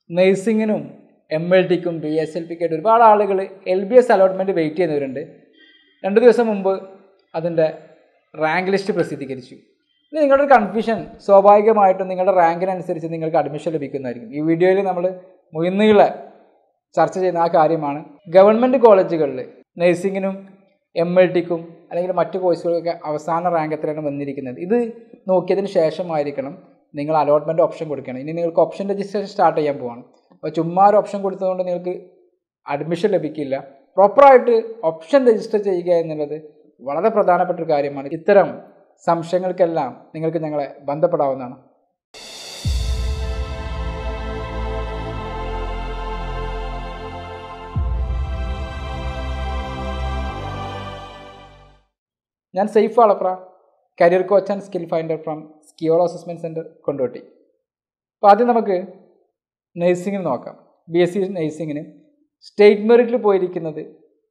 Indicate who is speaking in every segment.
Speaker 1: നഴ്സിങ്ങിനും M L ടിക്കും B S L പിക്ക് ആയിട്ട് ഒരുപാട് ആളുകൾ L B S allotment wait ചെയ്യുന്നവരുണ്ട് രണ്ട് ദിവസം മുമ്പ് അതിൻ്റെ റാങ്ക് ലിസ്റ്റ് പ്രസിദ്ധീകരിച്ചു ഇനി നിങ്ങളുടെ ഒരു കൺഫ്യൂഷൻ സ്വാഭാവികമായിട്ടും നിങ്ങളുടെ റാങ്കിനനുസരിച്ച് നിങ്ങൾക്ക് അഡ്മിഷൻ ലഭിക്കുന്നതായിരിക്കും ഈ വീഡിയോയിൽ നമ്മൾ മുയന്നുകളെ ചർച്ച ചെയ്യുന്ന ആ കാര്യമാണ് ഗവൺമെൻറ് കോളേജുകളിൽ നഴ്സിങ്ങിനും എം എൽ ടിക്കും അല്ലെങ്കിൽ മറ്റു കോഴ്സുകൾക്കൊക്കെ അവസാന റാങ്ക് എത്രയാണ് വന്നിരിക്കുന്നത് ഇത് നോക്കിയതിന് ശേഷമായിരിക്കണം നിങ്ങൾ അലോട്ട്മെൻറ്റ് ഓപ്ഷൻ കൊടുക്കണം ഇനി നിങ്ങൾക്ക് ഓപ്ഷൻ രജിസ്ട്രേഷൻ സ്റ്റാർട്ട് ചെയ്യാൻ പോവാണ് അപ്പോൾ ചുമ്മാ ഒരു ഓപ്ഷൻ കൊടുത്തതുകൊണ്ട് നിങ്ങൾക്ക് അഡ്മിഷൻ ലഭിക്കില്ല പ്രോപ്പറായിട്ട് ഓപ്ഷൻ രജിസ്റ്റർ ചെയ്യുക എന്നുള്ളത് വളരെ പ്രധാനപ്പെട്ട ഒരു കാര്യമാണ് ഇത്തരം സംശയങ്ങൾക്കെല്ലാം നിങ്ങൾക്ക് ഞങ്ങളെ ബന്ധപ്പെടാവുന്നതാണ് ഞാൻ സേഫ് ആളപ്ര career coach and skill finder from സ്കിയോളോ അസസ്മെൻറ്റ് സെൻറ്റർ കൊണ്ടോട്ടി അപ്പോൾ ആദ്യം നമുക്ക് നഴ്സിങ്ങിന് നോക്കാം ബി എസ് സി നഴ്സിങ്ങിന് സ്റ്റേറ്റ് മെറിറ്റിൽ പോയിരിക്കുന്നത്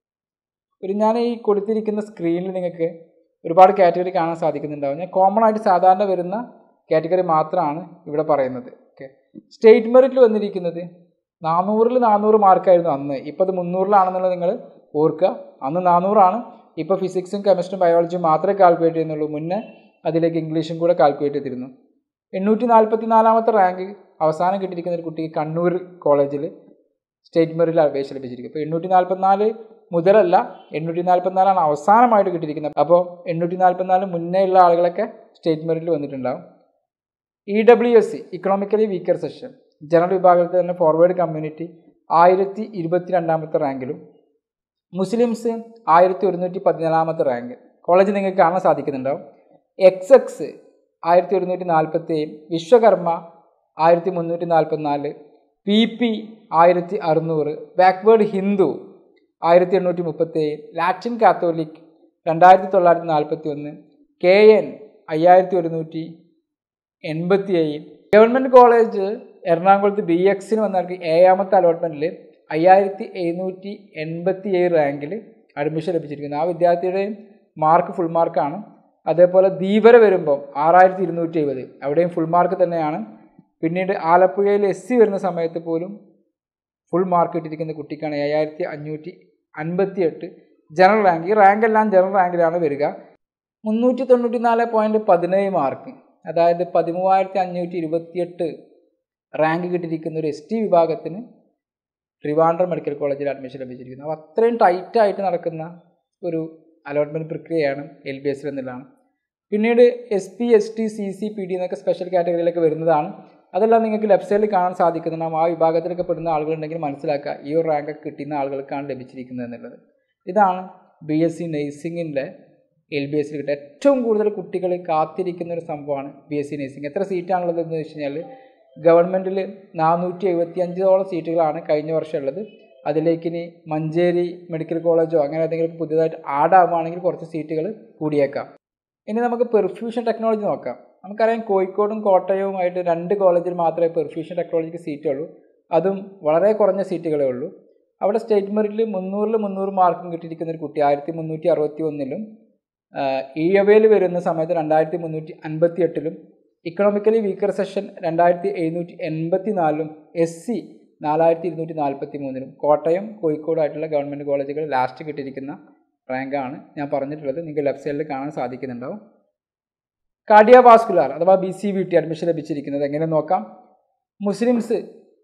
Speaker 1: ഒരു ഞാൻ ഈ കൊടുത്തിരിക്കുന്ന സ്ക്രീനിൽ നിങ്ങൾക്ക് ഒരുപാട് കാറ്റഗറി കാണാൻ സാധിക്കുന്നുണ്ടാവും ഞാൻ കോമൺ ആയിട്ട് സാധാരണ വരുന്ന കാറ്റഗറി മാത്രമാണ് ഇവിടെ പറയുന്നത് ഓക്കെ സ്റ്റേറ്റ് മെറിറ്റിൽ വന്നിരിക്കുന്നത് നാനൂറിൽ നാനൂറ് മാർക്കായിരുന്നു അന്ന് ഇപ്പോൾ അത് മുന്നൂറിലാണെന്നുള്ളത് നിങ്ങൾ ഓർക്കുക അന്ന് നാനൂറാണ് ഇപ്പോൾ ഫിസിക്സും കെമിസ്ട്രിയും ബയോളജിയും മാത്രമേ കാൽക്കുലേറ്റ് ചെയ്യുന്നുള്ളൂ മുന്നേ അതിലേക്ക് ഇംഗ്ലീഷും കൂടെ കാൽക്കുലേറ്റ് ചെയ്തിരുന്നു എണ്ണൂറ്റി നാൽപ്പത്തി നാലാമത്തെ റാങ്ക് അവസാനം കിട്ടിയിരിക്കുന്ന ഒരു കുട്ടിക്ക് കണ്ണൂർ കോളേജിൽ സ്റ്റേറ്റ് മെറിറ്റിൽ അപേക്ഷ ലഭിച്ചിരിക്കും അപ്പോൾ എണ്ണൂറ്റി നാൽപ്പത്തിനാല് മുതലല്ല എണ്ണൂറ്റി നാൽപ്പത്തിനാലാണ് അവസാനമായിട്ട് കിട്ടിയിരിക്കുന്നത് അപ്പോൾ എണ്ണൂറ്റി നാൽപ്പത്തിനാല് മുന്നേ ഉള്ള ആളുകളൊക്കെ സ്റ്റേറ്റ് മെറിറ്റിൽ വന്നിട്ടുണ്ടാവും E W S C economically weaker section general വിഭാഗത്തിൽ തന്നെ ഫോർവേഡ് കമ്മ്യൂണിറ്റി ആയിരത്തി ഇരുപത്തി രണ്ടാമത്തെ റാങ്കിലും മുസ്ലിംസ് ആയിരത്തി ഒരുന്നൂറ്റി പതിനാലാമത്തെ റാങ്ക് കോളേജ് നിങ്ങൾക്ക് കാണാൻ സാധിക്കുന്നുണ്ടാവും എക്സ് എക്സ് ആയിരത്തി ഒരുന്നൂറ്റി നാൽപ്പത്തി ഏഴ് വിശ്വകർമ്മ ആയിരത്തി മുന്നൂറ്റി നാൽപ്പത്തിനാല് പി പി ആയിരത്തി അറുന്നൂറ് ബാക്ക്വേർഡ് ഹിന്ദു ആയിരത്തി എണ്ണൂറ്റി മുപ്പത്തി ഏഴ് ലാറ്റിൻ കാത്തോലിക് രണ്ടായിരത്തി തൊള്ളായിരത്തി നാൽപ്പത്തി ഒന്ന് കെ എൻ അയ്യായിരത്തി ഒരുന്നൂറ്റി എൺപത്തി ഏഴ് ഗവൺമെൻറ് കോളേജ് എറണാകുളത്ത് ബി എക്സിന് വന്നവർക്ക് ഏഴാമത്തെ അലോട്ട്മെൻറ്റിൽ അയ്യായിരത്തി എഴുന്നൂറ്റി എൺപത്തി ഏഴ് റാങ്കിൽ അഡ്മിഷൻ ലഭിച്ചിരിക്കുന്നു ആ വിദ്യാർത്ഥിയുടെ മാർക്ക് ഫുൾ മാർക്കാണ് അതേപോലെ ധീവര വരുമ്പോൾ ആറായിരത്തി ഇരുന്നൂറ്റി എഴുപത് അവിടെയും ഫുൾ മാർക്ക് തന്നെയാണ് പിന്നീട് ആലപ്പുഴയിൽ എസ് സി വരുന്ന സമയത്ത് പോലും ഫുൾ മാർക്ക് കിട്ടിയിരിക്കുന്ന കുട്ടിക്കാണ് ഏഴായിരത്തി അഞ്ഞൂറ്റി അൻപത്തി എട്ട് ജനറൽ റാങ്ക് ഈ റാങ്ക് എല്ലാം ജനറൽ റാങ്കിലാണ് വരിക മുന്നൂറ്റി തൊണ്ണൂറ്റി നാല് പോയിൻറ്റ് പതിനേഴ് മാർക്ക് അതായത് പതിമൂവായിരത്തി അഞ്ഞൂറ്റി ഇരുപത്തിയെട്ട് റാങ്ക് കിട്ടിയിരിക്കുന്ന ഒരു എസ് ടി വിഭാഗത്തിന് ട്രിവാൻഡ്രം മെഡിക്കൽ കോളേജിൽ അഡ്മിഷൻ ലഭിച്ചിരിക്കുന്നു അപ്പോൾ അത്രയും ടൈറ്റായിട്ട് നടക്കുന്ന ഒരു അലോട്ട്മെൻറ്റ് പ്രക്രിയയാണ് എൽ ബി എസിൽ എന്നുള്ളതാണ് പിന്നീട് S P S T C C P D എന്നൊക്കെ സ്പെഷ്യൽ കാറ്റഗറിയിലൊക്കെ വരുന്നതാണ് അതെല്ലാം നിങ്ങൾക്ക് ലെഫ്റ്റ് സൈഡിൽ കാണാൻ സാധിക്കുന്നുണ്ടാവും ആ വിഭാഗത്തിലൊക്കെ പെടുന്ന ആളുകളുണ്ടെങ്കിൽ മനസ്സിലാക്കുക ഈ ഒരു റാങ്കൊക്കെ കിട്ടുന്ന ആളുകൾക്കാണ് ലഭിച്ചിരിക്കുന്നത് എന്നുള്ളത് ഇതാണ് ബി എസ് സി നഴ്സിംഗിൻ്റെ എൽ ബി എസിൽ കിട്ടുക ഏറ്റവും കൂടുതൽ കുട്ടികൾ കാത്തിരിക്കുന്ന ഒരു സംഭവമാണ് ബി എസ് സി നഴ്സിംഗ് എത്ര സീറ്റാണുള്ളത് എന്ന് വെച്ച് കഴിഞ്ഞാൽ ഗവൺമെൻറ്റിൽ നാനൂറ്റി എഴുപത്തി അഞ്ചോളം സീറ്റുകളാണ് കഴിഞ്ഞ വർഷം ഉള്ളത് അതിലേക്ക് ഇനി മഞ്ചേരി മെഡിക്കൽ കോളേജോ അങ്ങനെ ഏതെങ്കിലും പുതിയതായിട്ട് ആഡ് ആവുകയാണെങ്കിൽ കുറച്ച് സീറ്റുകൾ കൂടിയേക്കാം ഇനി നമുക്ക് പെർഫ്യൂഷൻ ടെക്നോളജി നോക്കാം നമുക്കറിയാം കോഴിക്കോടും കോട്ടയവുമായിട്ട് രണ്ട് കോളേജിൽ മാത്രമേ പെർഫ്യൂഷൻ ടെക്നോളജിക്ക് സീറ്റുള്ളൂ അതും വളരെ കുറഞ്ഞ സീറ്റുകളേ ഉള്ളൂ അവിടെ സ്റ്റേറ്റ് മെറിറ്റിൽ മുന്നൂറിൽ മുന്നൂറ് മാർക്കും കിട്ടിയിരിക്കുന്ന ഒരു കുട്ടി ആയിരത്തി മുന്നൂറ്റി അറുപത്തി ഒന്നിലും ഇഴവേൽ വരുന്ന സമയത്ത് രണ്ടായിരത്തി മുന്നൂറ്റി അൻപത്തി എട്ടിലും ഇക്കണോമിക്കലി വീക്കർ സെഷൻ രണ്ടായിരത്തി എഴുന്നൂറ്റി എൺപത്തി നാലിലും എസ് സി നാലായിരത്തി ഇരുന്നൂറ്റി നാൽപ്പത്തി മൂന്നിലും കോട്ടയം കോഴിക്കോടായിട്ടുള്ള ഗവൺമെൻറ് കോളേജുകൾ ലാസ്റ്റ് കിട്ടിയിരിക്കുന്ന റാങ്കാണ് ഞാൻ പറഞ്ഞിട്ടുള്ളത് നിങ്ങൾക്ക് ലെഫ്റ്റ് സൈഡിൽ കാണാൻ സാധിക്കുന്നുണ്ടാവും കാർഡിയോവാസ്കുലാർ അഥവാ B C V T admission ലഭിച്ചിരിക്കുന്നത് എങ്ങനെ നോക്കാം മുസ്ലിംസ്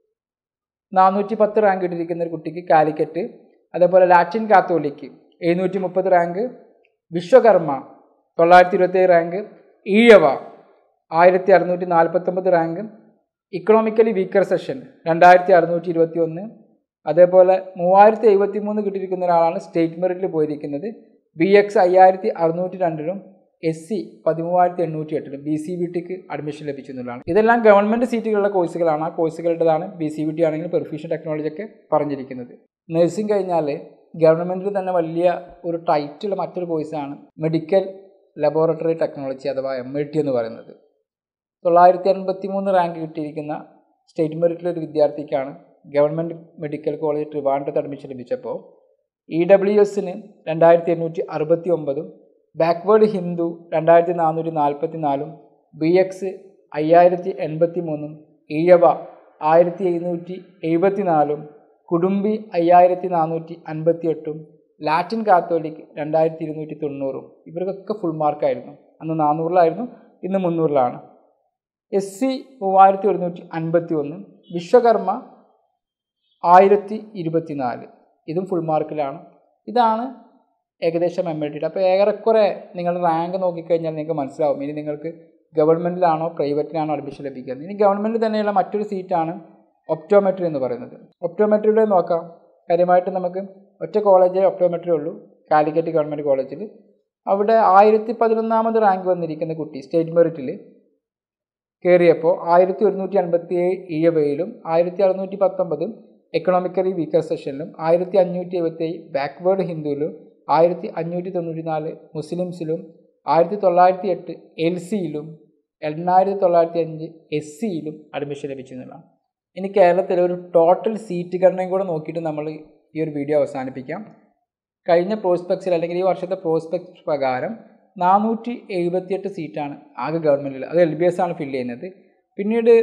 Speaker 1: നാനൂറ്റി പത്ത് റാങ്ക് കിട്ടിയിരിക്കുന്ന ഒരു കുട്ടിക്ക് കാലിക്കറ്റ് അതേപോലെ ലാറ്റിൻ കാത്തോലിക്ക് എഴുന്നൂറ്റി മുപ്പത് റാങ്ക് വിശ്വകർമ്മ തൊള്ളായിരത്തി ഇരുപത്തേഴ് റാങ്ക് ഈഴവ ആയിരത്തി അറുന്നൂറ്റി നാൽപ്പത്തൊമ്പത് റാങ്ക് ഇക്കണോമിക്കലി വീക്കർ സെഷൻ രണ്ടായിരത്തി അറുന്നൂറ്റി ഇരുപത്തി ഒന്ന് അതേപോലെ മൂവായിരത്തി എഴുപത്തി മൂന്ന് കിട്ടിയിരിക്കുന്ന ഒരാളാണ് സ്റ്റേറ്റ് മെറിറ്റിൽ പോയിരിക്കുന്നത് ബി എക്സ് അയ്യായിരത്തി അറുന്നൂറ്റി രണ്ടിലും എസ് സി പതിമൂവായിരത്തി എണ്ണൂറ്റി എട്ടിലും ബി സി ബി ടിക്ക് അഡ്മിഷൻ ലഭിച്ചു എന്നുള്ളതാണ് ഇതെല്ലാം ഗവൺമെൻറ് സീറ്റുകളുടെ കോഴ്സുകളാണ് ആ കോഴ്സുകളുടേതാണ് ബി സി ബി ടി ആണെങ്കിൽ പെർഫ്യൂഷൻ ടെക്നോളജി ഒക്കെ പറഞ്ഞിരിക്കുന്നത് നഴ്സിംഗ് കഴിഞ്ഞാൽ ഗവൺമെൻറ്റിൽ തന്നെ വലിയ ഒരു ടൈറ്റുള്ള മറ്റൊരു കോഴ്സാണ് മെഡിക്കൽ ലബോറട്ടറി ടെക്നോളജി അഥവാ എം എൽ ടി എന്ന് പറയുന്നത് തൊള്ളായിരത്തി അൻപത്തി മൂന്ന് റാങ്ക് കിട്ടിയിരിക്കുന്ന സ്റ്റേറ്റ് മെറിറ്റിലെ ഒരു വിദ്യാർത്ഥിക്കാണ് ഗവൺമെൻറ് മെഡിക്കൽ കോളേജ് ട്രിവാൻഡ്രത്ത് അഡ്മിഷൻ ലഭിച്ചപ്പോൾ ഇ ഡബ്ല്യു എസിന് രണ്ടായിരത്തി എണ്ണൂറ്റി അറുപത്തി ഒമ്പതും ബാക്ക്വേർഡ് ഹിന്ദു രണ്ടായിരത്തി നാനൂറ്റി നാൽപ്പത്തി നാലും ബി എക്സ് അയ്യായിരത്തി എൺപത്തി മൂന്നും ഈഴവ ആയിരത്തി എഴുന്നൂറ്റി എഴുപത്തി നാലും കുടുംബി അയ്യായിരത്തി നാനൂറ്റി അൻപത്തി എട്ടും ലാറ്റിൻ കാത്തോലിക് രണ്ടായിരത്തി ഇരുന്നൂറ്റി തൊണ്ണൂറും ഇവർക്കൊക്കെ ഫുൾ മാർക്കായിരുന്നു അന്ന് നാനൂറിലായിരുന്നു ഇന്ന് മുന്നൂറിലാണ് എസ് സി മൂവായിരത്തി ഒരുന്നൂറ്റി അൻപത്തി ഒന്ന് വിശ്വകർമ്മ ആയിരത്തി ഇരുപത്തി നാല് ഇതും ഫുൾ മാർക്കിലാണ് ഇതാണ് ഏകദേശം എം എൽ ടിയുടെ അപ്പോൾ ഏറെക്കുറെ നിങ്ങൾ റാങ്ക് നോക്കിക്കഴിഞ്ഞാൽ നിങ്ങൾക്ക് മനസ്സിലാവും ഇനി നിങ്ങൾക്ക് ഗവൺമെൻറ്റിലാണോ പ്രൈവറ്റിലാണോ അഡ്മിഷൻ ലഭിക്കുന്നത് ഇനി ഗവൺമെൻറ് തന്നെയുള്ള മറ്റൊരു സീറ്റാണ് ഒപ്റ്റോമെട്രി എന്ന് പറയുന്നത് ഒപ്റ്റോമെട്രിയുടെ നോക്കാം കാര്യമായിട്ട് നമുക്ക് ഒറ്റ കോളേജേ ഒപ്റ്റോമെട്രി ഉള്ളൂ കാലിക്കറ്റ് ഗവൺമെൻറ് കോളേജിൽ അവിടെ ആയിരത്തി പതിനൊന്നാമത് റാങ്ക് വന്നിരിക്കുന്ന കുട്ടി സ്റ്റേറ്റ് മെറിറ്റിൽ കയറിയപ്പോൾ ആയിരത്തി ഒരുന്നൂറ്റി അൻപത്തി ഏഴ് ഇഴവയിലും ആയിരത്തി അറുന്നൂറ്റി പത്തൊമ്പതും എക്കണോമിക്കലി വീക്കർ സെഷനിലും ആയിരത്തി അഞ്ഞൂറ്റി എഴുപത്തി ഏഴ് ബാക്ക്വേർഡ് ഹിന്ദുവിലും ആയിരത്തി അഞ്ഞൂറ്റി തൊണ്ണൂറ്റി നാല് മുസ്ലിംസിലും ആയിരത്തി തൊള്ളായിരത്തി എട്ട് എൽ സിയിലും എണ്ണായിരത്തി തൊള്ളായിരത്തി അഞ്ച് എസ് സിയിലും അഡ്മിഷൻ ലഭിച്ചെന്നുള്ളതാണ് ഇനി കേരളത്തിലെ ഒരു ടോട്ടൽ സീറ്റ് ഘടനയും കൂടെ നോക്കിയിട്ട് നമ്മൾ ഈ ഒരു വീഡിയോ അവസാനിപ്പിക്കാം കഴിഞ്ഞ പ്രോസ്പെക്ട്സിൽ അല്ലെങ്കിൽ ഈ വർഷത്തെ പ്രോസ്പെക്ട് പ്രകാരം നാനൂറ്റി എഴുപത്തിയെട്ട് സീറ്റാണ് ആകെ ഗവൺമെൻറ്റിൽ അത് എൽ ബി എസ് ആണ് ഫില്ല് ചെയ്യുന്നത് പിന്നീട്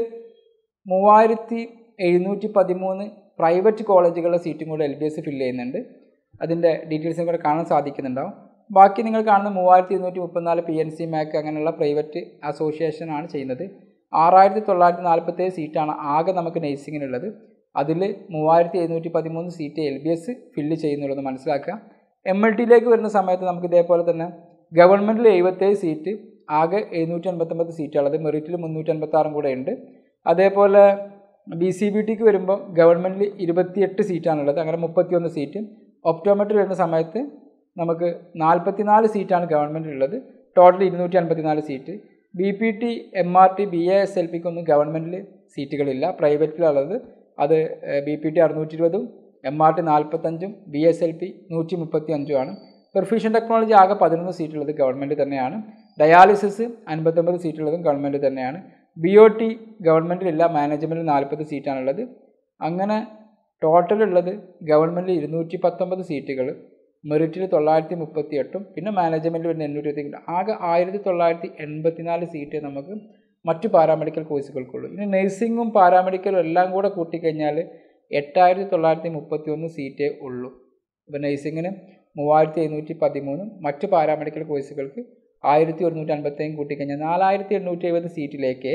Speaker 1: മൂവായിരത്തി എഴുന്നൂറ്റി പതിമൂന്ന് പ്രൈവറ്റ് കോളേജുകളുടെ സീറ്റും കൂടെ എൽ ബി എസ് ഫില്ല് ചെയ്യുന്നുണ്ട് അതിൻ്റെ ഡീറ്റെയിൽസും കൂടെ കാണാൻ സാധിക്കുന്നുണ്ടാവും ബാക്കി നിങ്ങൾ കാണുന്ന മൂവായിരത്തി ഇരുന്നൂറ്റി മുപ്പത്തിനാല് പി എൻ സി മാക്ക് അങ്ങനെയുള്ള പ്രൈവറ്റ് അസോസിയേഷനാണ് ചെയ്യുന്നത് ആറായിരത്തി തൊള്ളായിരത്തി നാൽപ്പത്തേഴ് സീറ്റാണ് ആകെ നമുക്ക് നഴ്സിങ്ങിനുള്ളത് അതിൽ മൂവായിരത്തി എഴുന്നൂറ്റി പതിമൂന്ന് seat L B S fill ചെയ്യുന്നുള്ളത് മനസ്സിലാക്കുക എം എൽ ടിയിലേക്ക് വരുന്ന സമയത്ത് നമുക്ക് ഇതേപോലെ തന്നെ ഗവൺമെൻറ്റിൽ എഴുപത്തേഴ് സീറ്റ് ആകെ എഴുന്നൂറ്റി അൻപത്തൊമ്പത് സീറ്റുള്ളത് മെറിറ്റിൽ മുന്നൂറ്റി അൻപത്താറും കൂടെ ഉണ്ട് അതേപോലെ ബി സി ബി ടിക്ക് വരുമ്പോൾ ഗവൺമെൻറ്റിൽ ഇരുപത്തിയെട്ട് സീറ്റാണുള്ളത് അങ്ങനെ മുപ്പത്തിയൊന്ന് സീറ്റ് ഒപ്റ്റോമെട്രി വരുന്ന സമയത്ത് നമുക്ക് നാൽപ്പത്തിനാല് സീറ്റാണ് ഗവൺമെൻറ്റിലുള്ളത് ടോട്ടൽ ഇരുന്നൂറ്റി അൻപത്തിനാല് seat B P T M R T B A S L പിക്കൊന്നും ഗവൺമെൻറ്റിൽ സീറ്റുകളില്ല പ്രൈവറ്റിലുള്ളത് അത് ബി പി ടി അറുന്നൂറ്റി ഇരുപതും എം ആർ ടി നാൽപ്പത്തഞ്ചും ബി എസ് എൽ പി നൂറ്റി മുപ്പത്തി അഞ്ചുമാണ് പെർഫ്യൂഷൻ ടെക്നോളജി ആകെ പതിനൊന്ന് സീറ്റുള്ളത് ഗവൺമെൻറ് തന്നെയാണ് ഡയാലിസിസ് അൻപത്തൊമ്പത് സീറ്റുള്ളതും ഗവൺമെൻറ് തന്നെയാണ് ബി ഒ ടി ഗവൺമെൻറ്റിലില്ല മാനേജ്മെൻറ്റിൽ നാൽപ്പത് സീറ്റാണുള്ളത് അങ്ങനെ ടോട്ടൽ ഉള്ളത് ഗവൺമെൻറ്റിൽ ഇരുന്നൂറ്റി പത്തൊമ്പത് സീറ്റുകൾ മെറിറ്റിൽ തൊള്ളായിരത്തി മുപ്പത്തി എട്ടും പിന്നെ മാനേജ്മെൻറ്റിൽ വരുന്ന എണ്ണൂറ്റി ഇരുപത്തി ആകെ ആയിരത്തി തൊള്ളായിരത്തി എൺപത്തിനാല് സീറ്റ് നമുക്ക് മറ്റു പാരാമെഡിക്കൽ കോഴ്സുകൾക്കുള്ളൂ ഇനി നഴ്സിംഗും പാരാമെഡിക്കലും എല്ലാം കൂടെ കൂട്ടിക്കഴിഞ്ഞാൽ എട്ടായിരത്തി തൊള്ളായിരത്തി മുപ്പത്തി ഒന്ന് സീറ്റേ ഉള്ളൂ ഇപ്പോൾ നഴ്സിങ്ങിന് മൂവായിരത്തി എഴുന്നൂറ്റി പതിമൂന്നും മറ്റ് പാരാമെഡിക്കൽ കോഴ്സുകൾക്ക് ആയിരത്തി ഒരുന്നൂറ്റി അൻപത്തേഴും കൂട്ടിക്കഴിഞ്ഞാൽ നാലായിരത്തി എണ്ണൂറ്റി എഴുപത് സീറ്റിലേക്ക്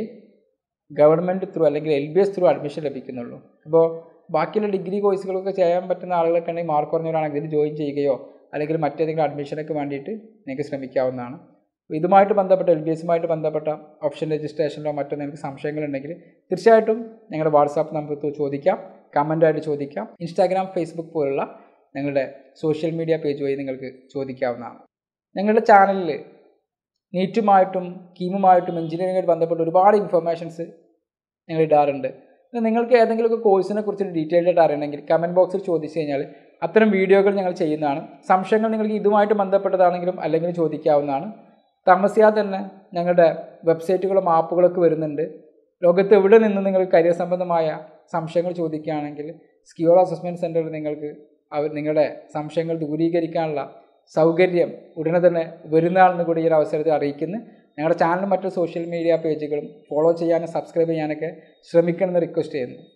Speaker 1: ഗവൺമെൻറ് ത്രൂ അല്ലെങ്കിൽ L B S through admission ലഭിക്കുന്നുള്ളൂ അപ്പോൾ ബാക്കിയുള്ള ഡിഗ്രി കോഴ്സുകളൊക്കെ ചെയ്യാൻ പറ്റുന്ന ആളുകളൊക്കെ ഉണ്ടെങ്കിൽ മാർക്ക് കുറഞ്ഞവരാണെങ്കിൽ ഇതിൽ ജോയിൻ ചെയ്യുകയോ അല്ലെങ്കിൽ മറ്റേതെങ്കിലും അഡ്മിഷനൊക്കെ വേണ്ടിയിട്ട് നിങ്ങൾക്ക് ശ്രമിക്കാവുന്നതാണ് ഇതുമായിട്ട് ബന്ധപ്പെട്ട എൽ ബി എസുമായിട്ട് ബന്ധപ്പെട്ട ഓപ്ഷൻ രജിസ്ട്രേഷനിലോ മറ്റോ നിങ്ങൾക്ക് സംശയങ്ങളുണ്ടെങ്കിൽ തീർച്ചയായിട്ടും ഞങ്ങളുടെ വാട്സാപ്പ് നമ്പർ ചോദിക്കാം കമൻ്റായിട്ട് ചോദിക്കാം ഇൻസ്റ്റാഗ്രാം ഫേസ്ബുക്ക് പോലുള്ള ഞങ്ങളുടെ സോഷ്യൽ മീഡിയ പേജ് വഴി നിങ്ങൾക്ക് ചോദിക്കാവുന്നതാണ് ഞങ്ങളുടെ ചാനലിൽ നീറ്റുമായിട്ടും കീമുമായിട്ടും എഞ്ചിനീയറിംഗായിട്ട് ബന്ധപ്പെട്ട ഒരുപാട് ഇൻഫർമേഷൻസ് ഞങ്ങൾ ഇടാറുണ്ട് നിങ്ങൾക്ക് ഏതെങ്കിലുമൊക്കെ കോഴ്സിനെ കുറിച്ച് ഡീറ്റെയിൽഡ് ആയിട്ട് അറിയണമെങ്കിൽ കമൻറ്റ് ബോക്സിൽ ചോദിച്ചു കഴിഞ്ഞാൽ അത്തരം വീഡിയോകൾ ഞങ്ങൾ ചെയ്യുന്നതാണ് സംശയങ്ങൾ നിങ്ങൾക്ക് ഇതുമായിട്ട് ബന്ധപ്പെട്ടതാണെങ്കിലും അല്ലെങ്കിൽ ചോദിക്കാവുന്നതാണ് താമസിയാതെ തന്നെ ഞങ്ങളുടെ വെബ്സൈറ്റുകളും ആപ്പുകളൊക്കെ വരുന്നുണ്ട് ലോകത്ത് എവിടെ നിന്ന് നിങ്ങൾ കരിയർ സംബന്ധമായ സംശയങ്ങൾ ചോദിക്കുകയാണെങ്കിൽ സ്കിയോൾ അസസ്മെൻറ്റ് സെൻറ്ററിൽ നിങ്ങൾക്ക് അവർ നിങ്ങളുടെ സംശയങ്ങൾ ദൂരീകരിക്കാനുള്ള സൗകര്യം ഉടനെ തന്നെ വരുന്നതാണെന്ന് കൂടി ഈ ഒരു അവസരത്തിൽ അറിയിക്കുന്നു ഞങ്ങളുടെ ചാനലും മറ്റു സോഷ്യൽ മീഡിയ പേജുകളും ഫോളോ ചെയ്യാനും സബ്സ്ക്രൈബ് ചെയ്യാനൊക്കെ ശ്രമിക്കണമെന്ന് റിക്വസ്റ്റ് ചെയ്യുന്നു